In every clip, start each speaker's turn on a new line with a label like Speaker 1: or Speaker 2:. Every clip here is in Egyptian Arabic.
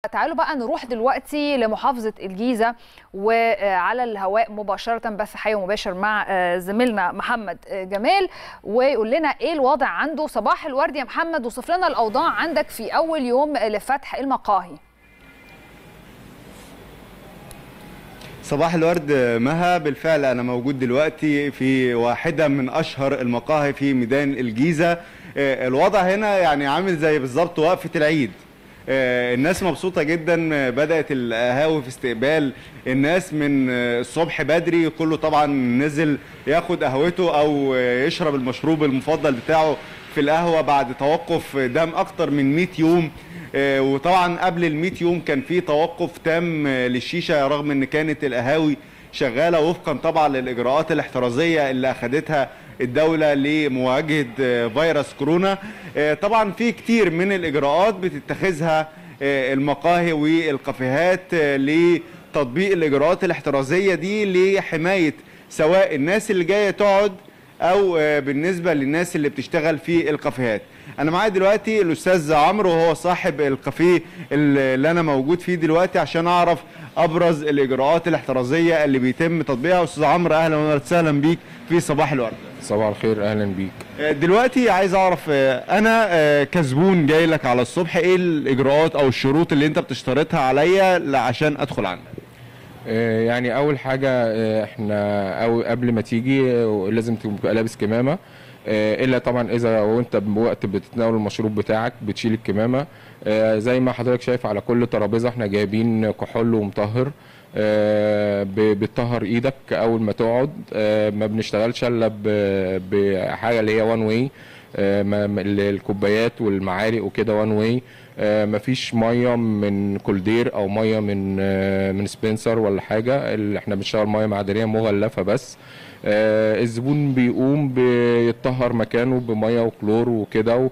Speaker 1: تعالوا بقى نروح دلوقتي لمحافظة الجيزة وعلى الهواء مباشرة بث حي مباشر مع زميلنا محمد جمال ويقول لنا ايه الوضع عنده صباح الورد يا محمد وصف لنا الأوضاع عندك في أول يوم لفتح المقاهي
Speaker 2: صباح الورد مها بالفعل أنا موجود دلوقتي في واحدة من أشهر المقاهي في ميدان الجيزة الوضع هنا يعني عامل زي بالظبط وقفة العيد الناس مبسوطة جدا بدأت القهاوي في استقبال الناس من الصبح بدري كله طبعا نزل ياخد قهوته أو يشرب المشروب المفضل بتاعه في القهوة بعد توقف دام أكتر من 100 يوم وطبعا قبل ال 100 يوم كان في توقف تام للشيشة رغم ان كانت القهاوي شغالة وفقا طبعا للإجراءات الاحترازية اللي أخدتها الدولة لمواجهة فيروس كورونا طبعا في كتير من الإجراءات بتتخذها المقاهي والكافيهات لتطبيق الإجراءات الاحترازية دي لحماية سواء الناس اللي جاية تقعد او بالنسبه للناس اللي بتشتغل في الكافيهات انا معايا دلوقتي الاستاذ عمرو وهو صاحب الكافيه اللي انا موجود فيه دلوقتي عشان اعرف ابرز الاجراءات الاحترازيه اللي بيتم تطبيقها استاذ عمرو اهلا وسهلا بيك في صباح الورد
Speaker 3: صباح الخير اهلا بيك
Speaker 2: دلوقتي عايز اعرف انا كزبون جاي لك على الصبح ايه الاجراءات او الشروط اللي انت بتشترطها عليا عشان ادخل عندك
Speaker 3: يعني اول حاجه احنا او قبل ما تيجي لازم تبقى لابس كمامه الا طبعا اذا وانت بوقت بتتناول المشروب بتاعك بتشيل الكمامه زي ما حضرتك شايف على كل ترابيزه احنا جايبين كحول ومطهر بتطهر ايدك اول ما تقعد ما بنشتغلش الا بحاجه اللي هي وان واي الكوبايات والمعالق وكده وان واي مفيش ميه من كولدير او ميه من من سبنسر ولا حاجه اللي احنا بنشتغل ميه معدنيه مغلفه بس الزبون بيقوم بيطهر مكانه بميه وكلور وكده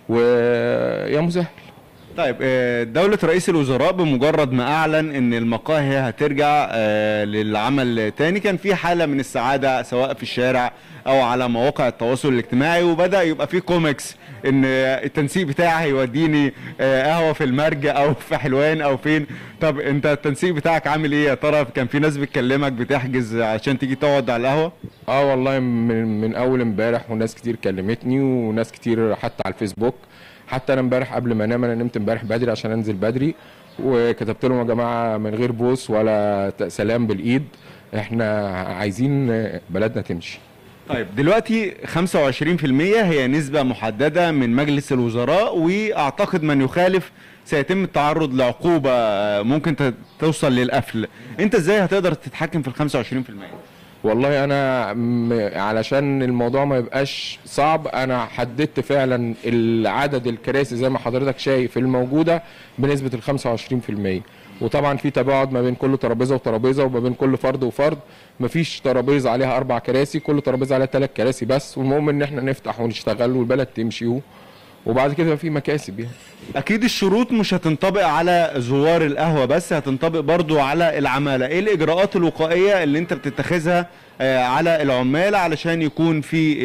Speaker 3: ويا مسهل
Speaker 2: طيب دولة رئيس الوزراء بمجرد ما أعلن أن المقاهي هترجع للعمل تاني كان في حالة من السعادة سواء في الشارع أو على مواقع التواصل الاجتماعي وبدأ يبقى في كوميكس أن التنسيق بتاعي هيوديني قهوة في المرج أو في حلوان أو فين طب أنت التنسيق بتاعك عامل إيه يا ترى كان في ناس بتكلمك بتحجز عشان تيجي تقعد على القهوة؟
Speaker 3: اه والله من, من أول امبارح وناس كتير كلمتني وناس كتير حتى على الفيسبوك حتى انا امبارح قبل ما انام انا نمت امبارح بدري عشان انزل بدري وكتبت لهم يا جماعه من غير بوس ولا سلام بالايد احنا عايزين بلدنا تمشي
Speaker 2: طيب دلوقتي 25% هي نسبة محددة من مجلس الوزراء واعتقد من يخالف سيتم التعرض لعقوبة ممكن توصل للقفل انت ازاي هتقدر تتحكم في ال 25%؟
Speaker 3: والله انا علشان الموضوع ما يبقاش صعب انا حددت فعلا العدد الكراسي زي ما حضرتك شايف الموجوده بنسبه ال 25% وطبعا في تباعد ما بين كل ترابيزه وترابيزه وما بين كل فرد وفرد مفيش ترابيزه عليها اربع كراسي كل ترابيزه عليها ثلاث كراسي بس والمهم ان احنا نفتح ونشتغل والبلد تمشي وبعد كده في مكاسب يعني
Speaker 2: اكيد الشروط مش هتنطبق على زوار القهوه بس هتنطبق برضو على العماله ايه الاجراءات الوقائيه اللي انت بتتخذها على العمال علشان يكون في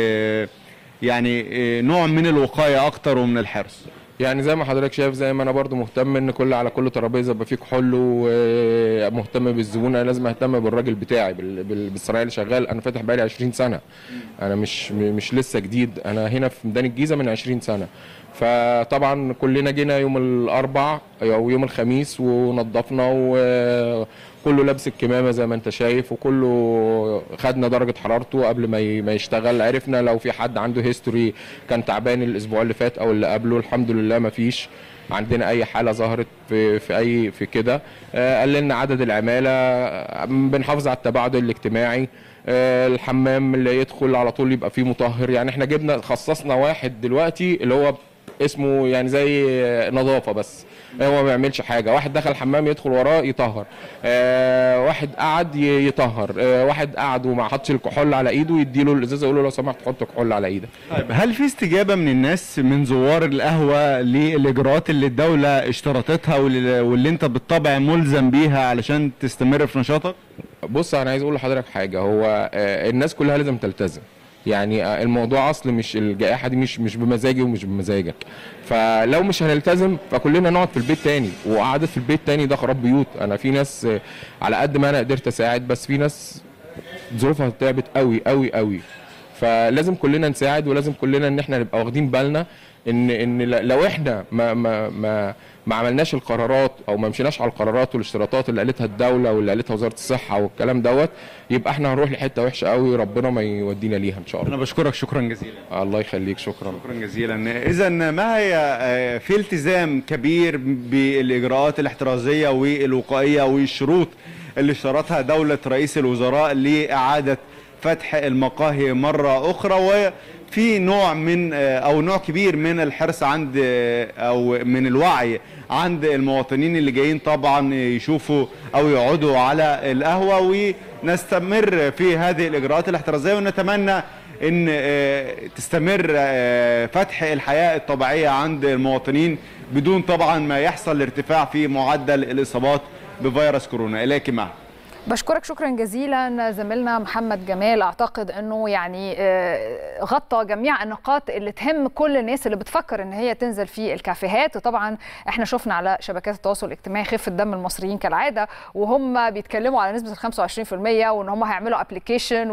Speaker 2: يعني نوع من الوقايه اكتر ومن الحرص
Speaker 3: يعني زي ما حضرتك شايف زي ما انا برضو مهتم ان كل على كل ترابيزه يبقى فيه كحول ومهتم بالزبون انا لازم اهتم بالراجل بتاعي بالصنايعي اللي شغال انا فاتح بقالي 20 سنه انا مش مش لسه جديد انا هنا في ميدان الجيزه من 20 سنه فطبعا كلنا جينا يوم الاربع او يوم الخميس ونظفنا وكله لابس الكمامه زي ما انت شايف وكله خدنا درجه حرارته قبل ما ما يشتغل عرفنا لو في حد عنده هيستوري كان تعبان الاسبوع اللي فات او اللي قبله الحمد لله ما فيش عندنا اي حاله ظهرت في في اي في كده قللنا عدد العماله بنحافظ على التباعد الاجتماعي الحمام اللي يدخل على طول يبقى فيه مطهر يعني احنا جبنا خصصنا واحد دلوقتي اللي هو اسمه يعني زي نظافه بس هو ما بيعملش حاجه واحد دخل الحمام يدخل وراه يطهر آه واحد قعد يطهر آه واحد قعد وما حطش الكحول على ايده يديله الازازه يقول له لو سمحت حط كحول على ايدك
Speaker 2: طيب هل في استجابه من الناس من زوار القهوه للاجراءات اللي الدوله اشترطتها واللي انت بالطبع ملزم بيها علشان تستمر في نشاطك
Speaker 3: بص انا عايز اقول لحضرتك حاجه هو آه الناس كلها لازم تلتزم يعني الموضوع اصل مش الجائحه دي مش مش بمزاجي ومش بمزاجك فلو مش هنلتزم فكلنا نقعد في البيت تاني وقعدت في البيت تاني ده خراب بيوت انا في ناس على قد ما انا قدرت اساعد بس في ناس ظروفها تعبت قوي قوي قوي فلازم كلنا نساعد ولازم كلنا ان احنا نبقى واخدين بالنا ان ان لو احنا ما ما ما ما عملناش القرارات او ما مشيناش على القرارات والاشتراطات اللي قالتها الدوله واللي قالتها وزاره الصحه والكلام دوت يبقى احنا هنروح لحته وحشه قوي ربنا ما يودينا ليها ان شاء الله
Speaker 2: انا بشكرك شكرا جزيلا
Speaker 3: الله يخليك شكرا
Speaker 2: شكرا جزيلا اذا ما هي آه، في التزام كبير بالاجراءات الاحترازيه والوقائيه والشروط اللي اشترطها دوله رئيس الوزراء لاعاده فتح المقاهي مره اخرى وفي نوع من آه، او نوع كبير من الحرص عند آه، او من الوعي عند المواطنين اللي جايين طبعا يشوفوا او يقعدوا على القهوه ونستمر في هذه الاجراءات الاحترازيه ونتمنى ان آه، تستمر آه، فتح الحياه الطبيعيه عند المواطنين بدون طبعا ما يحصل ارتفاع في معدل الاصابات بفيروس كورونا اليك معه
Speaker 1: بشكرك شكرا جزيلا زميلنا محمد جمال اعتقد انه يعني آه، غطى جميع النقاط اللي تهم كل الناس اللي بتفكر ان هي تنزل في الكافيهات وطبعا احنا شفنا على شبكات التواصل الاجتماعي خفه دم المصريين كالعاده وهم بيتكلموا على نسبه ال 25% وان هم هيعملوا ابلكيشن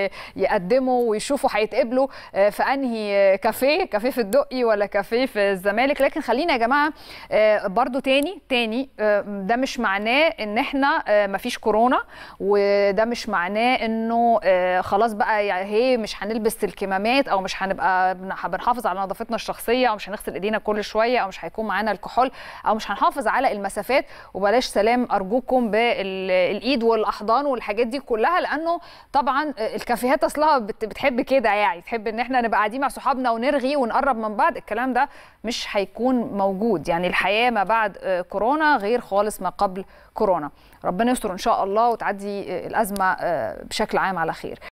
Speaker 1: ويقدموا ويشوفوا هيتقبلوا آه، في انهي كافيه كافيه في الدقي ولا كافيه في الزمالك لكن خلينا يا جماعه آه، برضو تاني تاني آه، ده مش معناه ان احنا آه، مفيش كورونا وده مش معناه انه آه، خلاص بقى يعني هي مش هنلبس الكمامات او مش هنبقى بن- بنحافظ على نظافتنا الشخصيه او مش هنغسل ايدينا كل شويه او مش هيكون معانا الكحول او مش هنحافظ على المسافات وبلاش سلام ارجوكم بالايد والاحضان والحاجات دي كلها لانه طبعا آه، الكافيهات اصلها بت- بتحب كده يعني تحب ان احنا نبقى قاعدين مع صحابنا ونرغي ونقرب من بعض الكلام ده مش هيكون موجود يعني الحياه ما بعد آه، كورونا غير خالص ما قبل كورونا ربنا يستر ان شاء الله وتعدي آه، الازمه آه، بشكل عام على خير